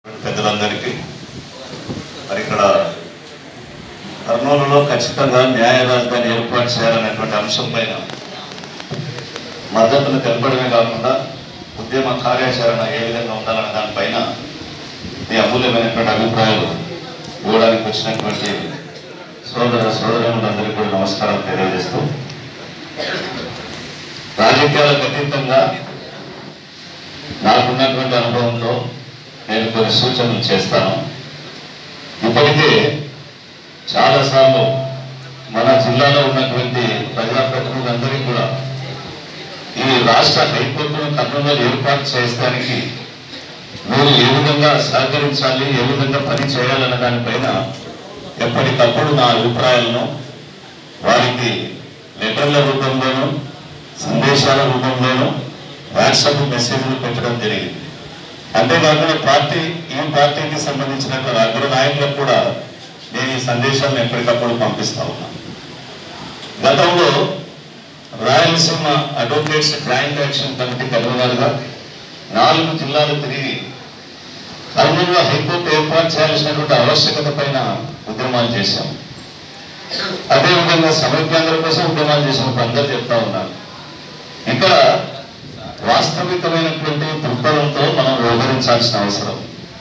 పెద్దలందరికీ మరి ఇక్కడ కర్నూలులో ఖచ్చితంగా న్యాయ రాజధాని ఏర్పాటు చేయాలనేటువంటి అంశం పైన మద్దతును తెలపడమే కాకుండా ఉద్యమ కార్యాచరణ ఏ విధంగా ఉండాలనే దానిపైన మీ అమూల్యమైనటువంటి అభిప్రాయాలు ఇవ్వడానికి వచ్చినటువంటి సోదర సోదరులందరికీ కూడా నమస్కారం తెలియజేస్తూ రాజకీయాలకు అతీతంగా నాకున్నటువంటి అనుభవంతో నేను కొన్ని సూచనలు చేస్తాను ఇప్పటికే చాలాసార్లు మన జిల్లాలో ఉన్నటువంటి ప్రజాప్రతినిధులందరికీ కూడా ఈ రాష్ట్ర హైకోర్టును కర్నూలులో ఏర్పాటు చేయడానికి మీరు ఏ విధంగా సహకరించాలి ఏ విధంగా పని చేయాలన్న దానిపైన ఎప్పటికప్పుడు నా అభిప్రాయాలను వారికి లెటర్ల రూపంలోనూ సందేశాల రూపంలోనూ వాట్సాప్ మెసేజ్లు పెట్టడం జరిగింది అంతేకాకుండా పార్టీ ఈ పార్టీకి సంబంధించినటువంటి అగ్ర నాయకులకు కూడా నేను ఈ సందేశాలను ఎప్పటికప్పుడు పంపిస్తా ఉన్నాను గతంలో Rayalaseema advocates client action committee కన్వీనర్గా నాలుగు జిల్లాలు తిరిగి కర్నూలులో హైకోర్టు ఏర్పాటు చేయాల్సినటువంటి ఆవశ్యకత పైన ఉద్యమాలు చేశాం అదేవిధంగా సమైక్యాంధ్ర కోసం ఉద్యమాలు చేసినప్పుడు అందరూ చెప్తా ఉన్నారు ఇక్కడ వాస్తవికమైనటువంటి దృక్పథంతో మనం వ్యవహరించాల్సిన అవసరం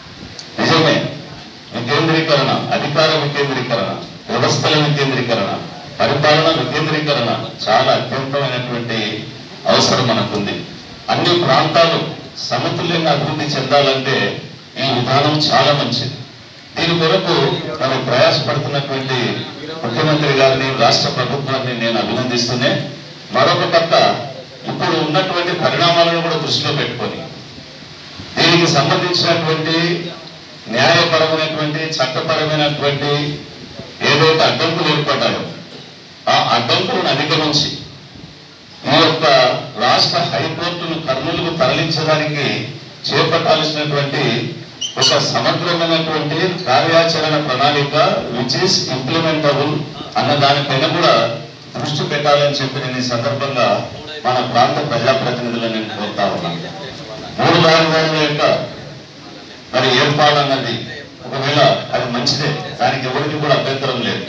నిజమే వికేంద్రీకరణ అధికార వికేంద్రీకరణ వ్యవస్థల వికేంద్రీకరణ పరిపాలన వికేంద్రీకరణ చాలా అత్యంతమైనటువంటి అవసరం మనకుంది అన్ని ప్రాంతాలు సమతుల్యంగా అభివృద్ధి చెందాలంటే ఈ విధానం చాలా మంచిది దీని కొరకు మనం ప్రయాసపడుతున్నటువంటి ముఖ్యమంత్రి గారిని రాష్ట్ర ప్రభుత్వాన్ని నేను అభినందిస్తూనే మరొక పక్క ఇప్పుడు ఉన్నటువంటి పరిణామాలను కూడా దృష్టిలో పెట్టుకొని దీనికి సంబంధించినటువంటి న్యాయపరమైనటువంటి చట్టపరమైనటువంటి ఏదైతే అడ్డంకులు ఏర్పడ్డాయో ఆ అడ్డంకులను అధిగమించి ఈ యొక్క రాష్ట్ర హైకోర్టును కర్నూలుకు తరలించడానికి చేపట్టాల్సినటువంటి ఒక సమగ్రమైనటువంటి కార్యాచరణ ప్రణాళిక విచ్ ఇస్ ఇంప్లిమెంటబుల్ అన్న దానిపైన కూడా దృష్టి పెట్టాలని చెప్పి నేను ఈ సందర్భంగా మన ప్రాంత ప్రజాప్రతినిధులను నేను కోరుతా ఉన్నాను మూడు రాజధానుల యొక్క మరి ఏర్పాటు అన్నది ఒకవేళ అది మంచిదే దానికి ఎవరికి కూడా అభ్యంతరం లేదు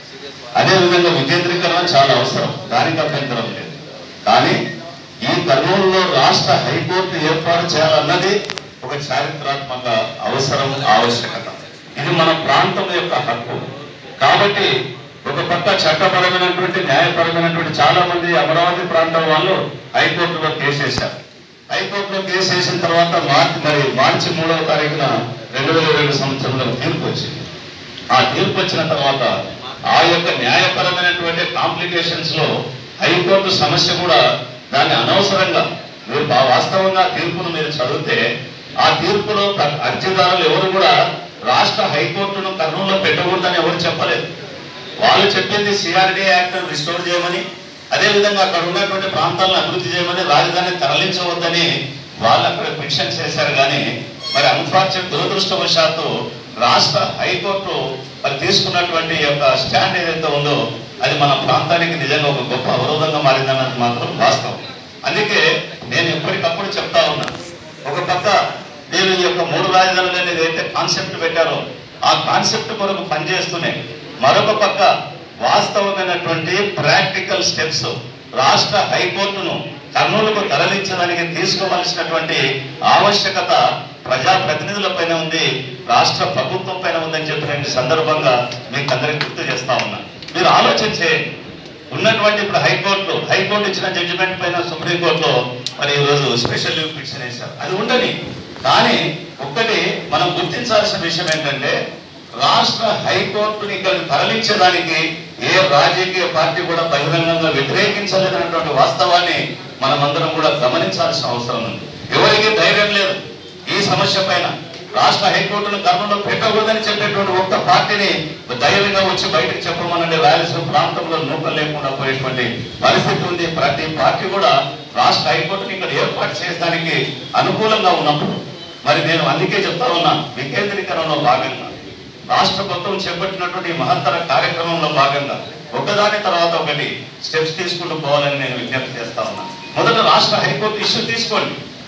అదే విధంగా వికేంద్రీకరణ చాలా అవసరం దానికి అభ్యంతరం లేదు కానీ ఈ కర్నూలులో రాష్ట్ర హైకోర్టు ఏర్పాటు చేయాలన్నది ఒక చారిత్రాత్మక అవసరం ఆవశ్యకత ఇది మన ప్రాంతం యొక్క హక్కు కాబట్టి ఒక పక్క చట్టపరమైనటువంటి న్యాయపరమైనటువంటి చాలా మంది అమరావతి ప్రాంతం వాళ్ళు హైకోర్టులో కేసు వేశారు హైకోర్టులో కేసు వేసిన తర్వాత మార్చి మరి మార్చి మూడవ తారీఖున రెండు వేల ఇరవై సంవత్సరంలో తీర్పు వచ్చింది ఆ తీర్పు వచ్చిన తర్వాత ఆ యొక్క న్యాయపరమైనటువంటి కాంప్లికేషన్స్ లో హైకోర్టు సమస్య కూడా దాన్ని అనవసరంగా మీరు బా- వాస్తవంగా ఆ తీర్పును మీరు చదివితే ఆ తీర్పులో ప్ర- అర్జీదారులు ఎవరు కూడా రాష్ట్ర హైకోర్టును కర్నూలులో పెట్టకూడదని ఎవరు చెప్పలేదు వాళ్ళు చెప్పింది సిఆర్డి యాక్ట్ రిస్టోర్ చేయమని అదే విధంగా అక్కడ ఉన్నటువంటి ప్రాంతాలను అభివృద్ధి చేయమని రాజధాని తరలించవద్దని వాళ్ళు అక్కడ పిటిషన్ చేశారు కానీ మరి అన్ఫార్చునేట్ దురదృష్టవశాత్తు రాష్ట్ర హైకోర్టు మరి తీసుకున్నటువంటి ఈ యొక్క స్టాండ్ ఏదైతే ఉందో అది మన ప్రాంతానికి నిజంగా ఒక గొప్ప అవరోధంగా మారిందన్నది మాత్రం వాస్తవం అందుకే నేను ఎప్పటికప్పుడు చెప్తా ఉన్నా ఒక పక్క నేను ఈ యొక్క మూడు రాజధానులు అనేది ఏదైతే కాన్సెప్ట్ పెట్టారో ఆ కాన్సెప్ట్ కొరకు పనిచేస్తూనే మరొక పక్క వాస్తవమైనటువంటి ప్రాక్టికల్ స్టెప్స్ రాష్ట్ర హైకోర్టును కర్నూలుకు తరలించడానికి తీసుకోవలసినటువంటి ఆవశ్యకత ప్రజా ప్రతినిధుల పైన ఉంది రాష్ట్ర ప్రభుత్వం పైన ఉందని చెప్పి నేను ఈ సందర్భంగా మీకు అందరికి గుర్తు చేస్తా ఉన్నా మీరు ఆలోచన చేయండి ఉన్నటువంటి ఇప్పుడు హైకోర్టు హైకోర్టు ఇచ్చిన జడ్జిమెంట్ పైన సుప్రీంకోర్టులో మరి ఈరోజు స్పెషల్ లీవ్ పిటిషన్ వేశారు అది ఉండని కానీ ఒక్కటి మనం గుర్తించాల్సిన విషయం ఏంటంటే రాష్ట్ర హైకోర్టుని ఇక్కడ తరలించడానికి ఏ రాజకీయ పార్టీ కూడా బహిరంగంగా వ్యతిరేకించలేదన్నటువంటి వాస్తవాన్ని మనమందరం కూడా గమనించాల్సిన అవసరం ఉంది ఎవరికి ధైర్యం లేదు ఈ సమస్య పైన రాష్ట్ర హైకోర్టును కర్నూలు పెట్టకూడదని చెప్పేటువంటి ఒక్క పార్టీని ధైర్యంగా వచ్చి బయటకు చెప్పమనండి రాయలసీమ ప్రాంతంలో నూకలు లేకుండా పోయేటువంటి పరిస్థితి ఉంది ప్రతి పార్టీ కూడా రాష్ట్ర హైకోర్టుని ఇక్కడ ఏర్పాటు చేయడానికి అనుకూలంగా ఉన్నప్పుడు మరి నేను అందుకే చెప్తా ఉన్నా వికేంద్రీకరణలో భాగంగా రాష్ట్ర ప్రభుత్వం చేపట్టినటువంటి ఈ మహత్తర కార్యక్రమంలో భాగంగా ఒకదాని తర్వాత ఒకటి స్టెప్స్ తీసుకుంటూ పోవాలని నేను విజ్ఞప్తి చేస్తా ఉన్నా మొదట రాష్ట్ర హైకోర్టు ఇష్యూ తీసుకోండి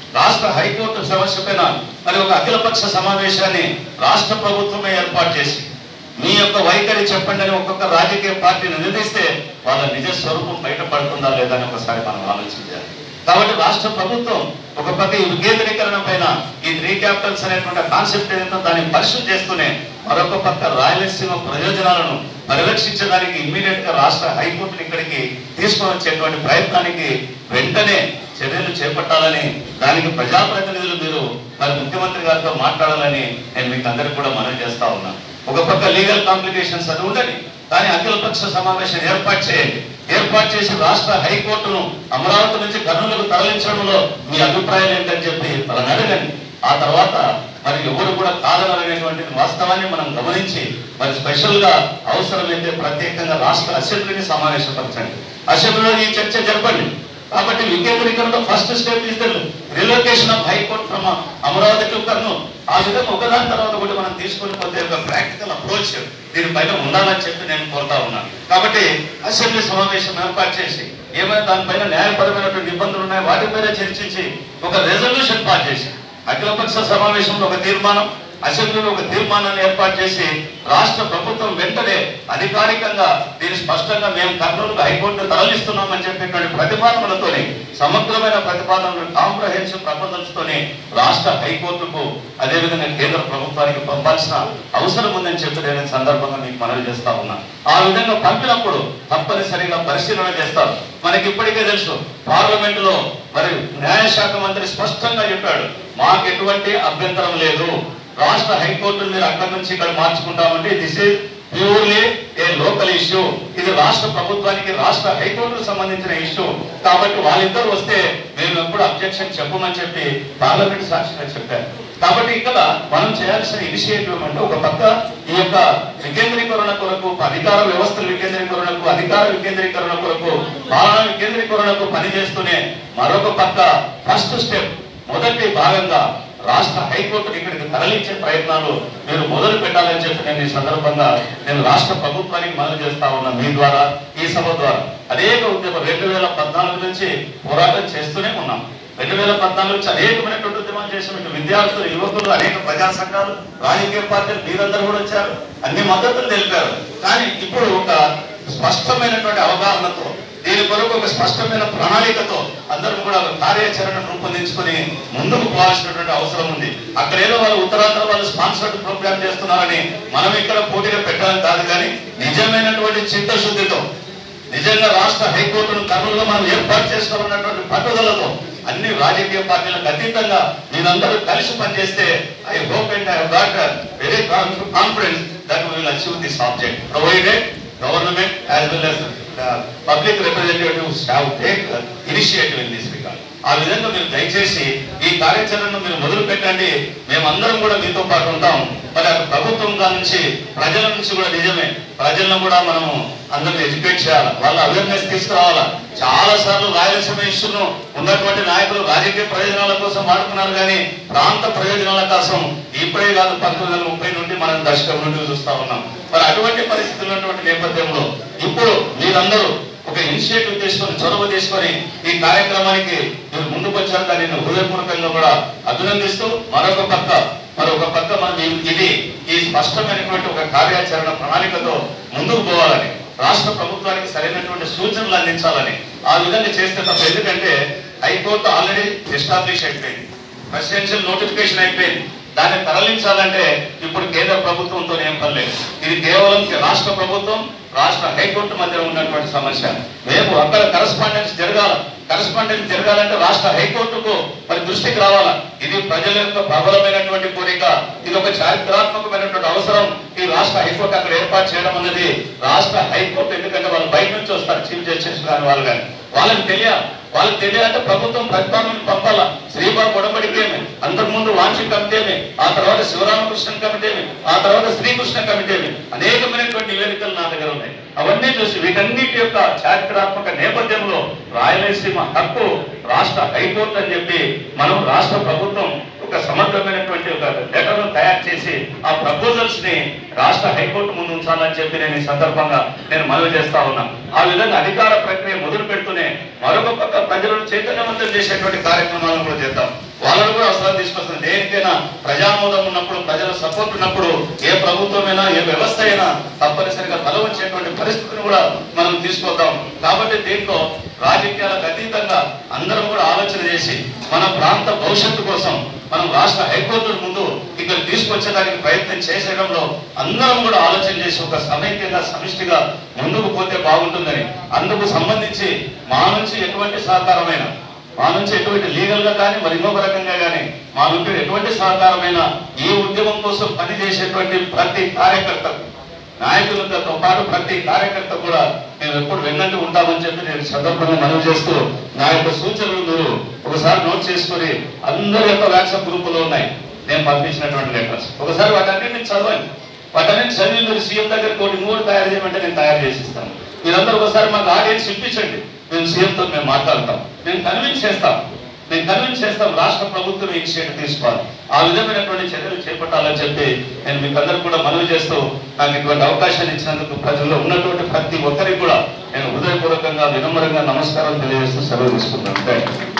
రాష్ట్ర హైకోర్టు సమస్య పైన మరి ఒక అఖిలపక్ష సమావేశాన్ని రాష్ట్ర ప్రభుత్వమే ఏర్పాటు చేసి మీ యొక్క వైఖరి చెప్పండి అని ఒక్కొక్క రాజకీయ పార్టీని నిలదీస్తే వాళ్ళ నిజ స్వరూపం బయటపడుతుందా లేదా అని ఒకసారి మనం ఆలోచించాలి కాబట్టి రాష్ట్ర ప్రభుత్వం ఒక పక్క ఈ వికేంద్రీకరణ పైన ఈ త్రీ క్యాపిటల్స్ అనేటువంటి కాన్సెప్ట్ ఏదైతే దాన్ని పరిశుద్ధి చేస్తూనే మరొక పక్క రాయలసీమ ప్రయోజనాలను పరిరక్షించడానికి ఇమ్మీడియట్ గా రాష్ట్ర హైకోర్టుని ఇక్కడికి తీసుకొని వచ్చేటువంటి ప్రయత్నానికి వెంటనే చర్యలు చేపట్టాలని దానికి ప్రజాప్రతినిధులు మీరు మరి ముఖ్యమంత్రి గారితో మాట్లాడాలని నేను మీకు అందరికి కూడా మనవి చేస్తా ఉన్నా ఒక పక్క లీగల్ కాంప్లికేషన్స్ అది ఉండని కానీ అఖిలపక్ష సమావేశం ఏర్పాటు చేయండి ఏర్పాటు చేసి రాష్ట్ర హైకోర్టును అమరావతి నుంచి కర్నూలుకు తరలించడంలో మీ అభిప్రాయం ఏంటని చెప్పి వాళ్ళని అడగండి ఆ తర్వాత మరి ఎవరు కూడా కాదననేటువంటి వాస్తవాన్ని మనం గమనించి మరి స్పెషల్ గా అవసరమైతే ప్రత్యేకంగా రాష్ట్ర అసెంబ్లీని సమావేశపరచండి అసెంబ్లీలో ఈ చర్చ జరపండి కాబట్టి వికేంద్రీకరణలో first step is the relocation of high court from Amaravati to Kurnool ఆ విధంగా ఒకదాని తర్వాత ఒకటి మనం తీసుకొని పోతే ఒక ప్రాక్టికల్ అప్రోచ్ దీనిపైన ఉండాలని చెప్పి నేను కోరుతా ఉన్నాను కాబట్టి అసెంబ్లీ సమావేశం ఏర్పాటు చేసి ఏమైనా దానిపైన న్యాయపరమైనటువంటి ఇబ్బందులు ఉన్నాయి వాటిపైన చర్చించి ఒక రెజల్యూషన్ పాస్ చేసి అఖిలపక్ష సమావేశంలో ఒక తీర్మానం అసెంబ్లీలో ఒక తీర్మానాన్ని ఏర్పాటు చేసి రాష్ట్ర ప్రభుత్వం వెంటనే అధికారికంగా దీన్ని స్పష్టంగా మేము కర్నూలుకు హైకోర్టు తరలిస్తున్నామని చెప్పేటువంటి ప్రతిపాదనలతోని సమగ్రమైన ప్రతిపాదనలు కాంప్రహెన్సివ్ ప్రపోజల్స్ తోని రాష్ట్ర హైకోర్టుకు అదేవిధంగా కేంద్ర ప్రభుత్వానికి పంపాల్సిన అవసరం ఉందని చెప్పి నేను ఈ సందర్భంగా మీకు మనవి చేస్తా ఉన్నా ఆ విధంగా పంపినప్పుడు తప్పనిసరిగా పరిశీలన చేస్తారు మనకి ఇప్పటికే తెలుసు పార్లమెంట్ లో మరి న్యాయశాఖ మంత్రి స్పష్టంగా చెప్పాడు మాకు ఎటువంటి అభ్యంతరం లేదు రాష్ట్ర హైకోర్టు మీరు అక్కడి నుంచి ఇక్కడ మార్చుకుంటామంటే this is purely a local issue ఇది రాష్ట్ర ప్రభుత్వానికి రాష్ట్ర హైకోర్టుకు సంబంధించిన ఇష్యూ కాబట్టి వాళ్ళిద్దరు వస్తే మేము ఎప్పుడు అబ్జెక్షన్ చెప్పమని చెప్పి పార్లమెంట్ సాక్షిగా చెప్పారు కాబట్టి ఇక్కడ మనం చేయాల్సిన ఇనిషియేటివ్ అంటే ఒక పక్క ఈ యొక్క వికేంద్రీకరణ కొరకు అధికార వ్యవస్థల వికేంద్రీకరణకు అధికార వికేంద్రీకరణ కొరకు పాలన వికేంద్రీకరణకు పనిచేస్తూనే మరొక పక్క ఫస్ట్ స్టెప్ మొదటి భాగంగా రాష్ట్ర హైకోర్టుని ఇక్కడికి తరలించే ప్రయత్నాలు మీరు మొదలు పెట్టాలని చెప్పి నేను ఈ సందర్భంగా నేను రాష్ట్ర ప్రభుత్వానికి మనవి చేస్తా ఉన్నా మీ ద్వారా ఈ సభ ద్వారా అనేక ఉద్యమం రెండు వేల పద్నాలుగు నుంచి పోరాటం చేస్తూనే ఉన్నాం రెండు వేల పద్నాలుగు నుంచి అనేకమైనటువంటి ఉద్యమాలు చేసినటువంటి విద్యార్థులు యువకులు అనేక ప్రజా సంఘాలు రాజకీయ పార్టీలు మీరందరూ కూడా వచ్చారు అన్ని మద్దతులు తెలిపారు కానీ ఇప్పుడు ఒక స్పష్టమైనటువంటి అవగాహనతో దీని కొరకు ఒక స్పష్టమైన ప్రణాళికతో అందరూ కూడా ఒక కార్యాచరణ రూపొందించుకొని ముందుకు పోవాల్సినటువంటి అవసరం ఉంది అక్కడ ఏదో వాళ్ళు ఉత్తరాంధ్ర వాళ్ళు స్పాన్సర్డ్ ప్రోగ్రామ్ చేస్తున్నారని మనం ఇక్కడ పోటీగా పెట్టాలని కాదు కానీ నిజమైనటువంటి చిత్తశుద్ధితో నిజంగా రాష్ట్ర హైకోర్టును కర్నూలులో మనం ఏర్పాటు చేసుకోవాలన్నటువంటి పట్టుదలతో అన్ని రాజకీయ పార్టీలకు అతీతంగా మీరందరూ కలిసి పనిచేస్తే I hope and I got very confidence that will achieve this object provided government as well as public representatives have take initiative in this regard ఆ విధంగా మీరు దయచేసి ఈ కార్యాచరణను మీరు మొదలు పెట్టండి మేమందరం కూడా మీతో పాటు ఉంటాం మరి అటు ప్రభుత్వం గా నుంచి ప్రజల నుంచి కూడా నిజమే ప్రజలను కూడా మనము అందరిని ఎడ్యుకేట్ చేయాలి వాళ్ళ అవేర్నెస్ తీసుకురావాలా చాలా సార్లు రాయలసీమ ఇష్యూను ఉన్నటువంటి నాయకులు రాజకీయ ప్రయోజనాల కోసం వాడుకున్నారు కానీ ప్రాంత ప్రయోజనాల కోసం ఇప్పుడే కాదు పంతొమ్మిది వందల ముప్పై నుండి మనం దశకం నుండి చూస్తా ఉన్నాం మరి అటువంటి పరిస్థితులు ఉన్నటువంటి నేపథ్యంలో ఇప్పుడు మీరందరూ ఒక ఇనిషియేటివ్ తీసుకొని చొరవ తీసుకొని ఈ కార్యక్రమానికి మీరు ముందుకు వచ్చారు దాన్ని నేను హృదయపూర్వకంగా కూడా అభినందిస్తూ మరొక పక్క మరొక పక్క మనం ఈ- ఇది ఈ స్పష్టమైనటువంటి ఒక కార్యాచరణ ప్రణాళికతో ముందుకు పోవాలని రాష్ట్ర ప్రభుత్వానికి సరైనటువంటి సూచనలు అందించాలని ఆ విధంగా చేస్తే తప్ప ఎందుకంటే హైకోర్టు ఆల్రెడీ ఎస్టాబ్లిష్ అయిపోయింది ప్రెసిడెన్షియల్ నోటిఫికేషన్ అయిపోయింది దాన్ని తరలించాలంటే ఇప్పుడు కేంద్ర ప్రభుత్వంతో ఏం పర్లేదు ఇది కేవలం రాష్ట్ర ప్రభుత్వం రాష్ట్ర హైకోర్టు మధ్య ఉన్నటువంటి సమస్య రేపు అక్కడ కరస్పాండెన్స్ జరగాల కరస్పాండెన్స్ జరగాలంటే రాష్ట్ర హైకోర్టుకు మరి దృష్టికి రావాలా ఇది ప్రజల యొక్క ప్రబలమైనటువంటి కోరిక ఇది ఒక చారిత్రాత్మకమైనటువంటి అవసరం ఈ రాష్ట్ర హైకోర్టు అక్కడ ఏర్పాటు చేయడం అన్నది రాష్ట్ర హైకోర్టు ఎందుకంటే వాళ్ళు బయట నుంచి వస్తారు చీఫ్ జస్టిస్ కానీ వాళ్ళు కానీ వాళ్ళకి తెలియాలి వాళ్ళకి తెలియాలంటే ప్రభుత్వం ప్రతిపాదనలు పంపాల శ్రీబాబు ఉడబడికేమి అంతకుముందు వాంఛి కమిటీమి ఆ తర్వాత శివరామకృష్ణ కమిటీమి ఆ తర్వాత శ్రీకృష్ణ కమిటీమి అనేకమైనటువంటి నివేదికలు నా దగ్గర ఉన్నాయి అవన్నీ చూసి వీటన్నిటి యొక్క చారిత్రాత్మక నేపథ్యంలో రాయలసీమ హక్కు రాష్ట్ర హైకోర్టు అని చెప్పి మనం రాష్ట్ర ప్రభుత్వం ఒక సమగ్రమైనటువంటి ఒక లెటర్ తయారు చేసి ఆ ప్రపోజల్స్ ని రాష్ట్ర హైకోర్టు ముందు ఉంచాలని చెప్పి నేను ఈ సందర్భంగా నేను మనవి చేస్తా ఉన్నా ఆ విధంగా అధికార ప్రక్రియ మొదలు పెడుతూనే మరొక పక్క ప్రజలను చైతన్యవంతం చేసేటువంటి కార్యక్రమాలను కూడా చేద్దాం వాళ్ళని కూడా అవసరం తీసుకొస్తుంది దేనికైనా ప్రజామోదం ఉన్నప్పుడు ప్రజల సపోర్ట్ ఉన్నప్పుడు ఏ ప్రభుత్వమైనా ఏ వ్యవస్థ అయినా తప్పనిసరిగా తల వచ్చేటువంటి పరిస్థితిని కూడా మనం తీసుకొద్దాం కాబట్టి దీంట్లో రాజకీయాలకు అతీతంగా అందరం కూడా ఆలోచన చేసి మన ప్రాంత భవిష్యత్తు కోసం మనం రాష్ట్ర హైకోర్టు ముందు ఇక్కడ తీసుకొచ్చేదానికి ప్రయత్నం చేసేయడంలో అందరం కూడా ఆలోచన చేసి ఒక సమైక్యంగా సమిష్టిగా ముందుకు పోతే బాగుంటుందని అందుకు సంబంధించి మా నుంచి ఎటువంటి సహకారమైన మా నుంచి ఎటువంటి లీగల్ గా కానీ మరి ఇంకొక రకంగా కానీ మా నుంచి ఎటువంటి సహకారమైన ఈ ఉద్యమం కోసం పనిచేసేటువంటి ప్రతి కార్యకర్తకు నాయకులతో పాటు ప్రతి కార్యకర్త కూడా మేము ఎప్పుడు వెన్నట్టు ఉంటామని చెప్పి నేను ఈ సందర్భంగా మనవి చేస్తూ నా యొక్క సూచనలు మీరు ఒకసారి నోట్ చేసుకొని అందరి యొక్క వాట్సాప్ గ్రూపులో ఉన్నాయి నేను పంపించినటువంటి లెటర్స్ ఒకసారి వాటన్నిటిని చదవండి వాటన్నిటి చదివి మీరు సీఎం దగ్గర కొన్ని మూడు తయారు చేయమంటే నేను తయారు చేసి ఇస్తాను మీరందరూ ఒకసారి మాకు ఆడియన్స్ ఇప్పించండి మేము సీఎంతో మేము మాట్లాడతాం మేము కన్విన్స్ చేస్తాం మేము కన్విన్స్ చేస్తాం రాష్ట్ర ప్రభుత్వం ఇనిషియేటివ్ తీసుకోవాలి ఆ విధమైనటువంటి చర్యలు చేపట్టాలని చెప్పి నేను మీకు అందరికి కూడా మనవి చేస్తూ నాకు ఇటువంటి అవకాశాన్ని ఇచ్చినందుకు ప్రజల్లో ఉన్నటువంటి ప్రతి ఒక్కరికి కూడా నేను హృదయపూర్వకంగా వినమ్రంగా నమస్కారం తెలియజేస్తూ సెలవు తీసుకుంటాను థ్యాంక్ యూ